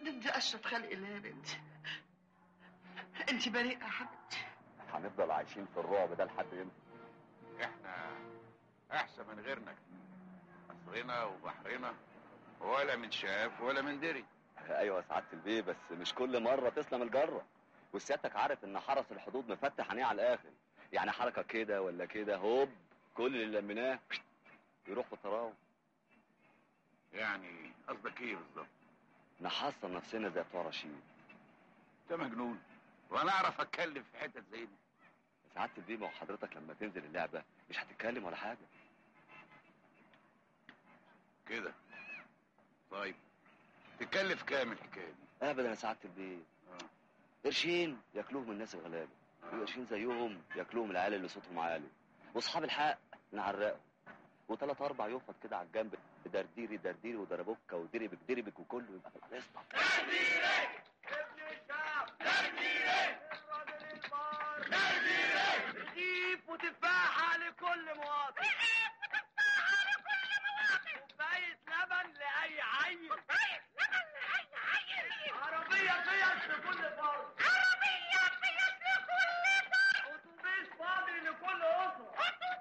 ضد اشرف خلق الله يا بنتي انت بريئه يا حبيبتي هنفضل عايشين في الرعب ده لحد امتى احنا احسن من غيرنا قصرنا وبحرنا ولا من شاف ولا من دري ايوه يا سعاده البيه بس مش كل مره تسلم الجره وسيادتك عارف ان حرس الحدود مفتح عينيه على الاخر يعني حركه كده ولا كده هوب كل اللي لميناه يروح في الطراوه يعني قصدك ايه بالظبط نحصن نفسنا زي بتوع رشيد انت مجنون وانا اعرف اتكلم في حتت زي دي سعاده البيه ما هو حضرتك لما تنزل اللعبه مش هتتكلم ولا حاجه كده طيب تكلف كام الحكايه دي ابدا يا سعاده البيه آه. قرشين ياكلوهم الناس الغلابه وقرشين زيهم ياكلوهم العيال اللي صوتهم عالي واصحاب الحق نعرقهم وثلاث اربع يفط كده على الجنب درديري درديري ودربوكه ودربك دربك وكله يبقى خلصنا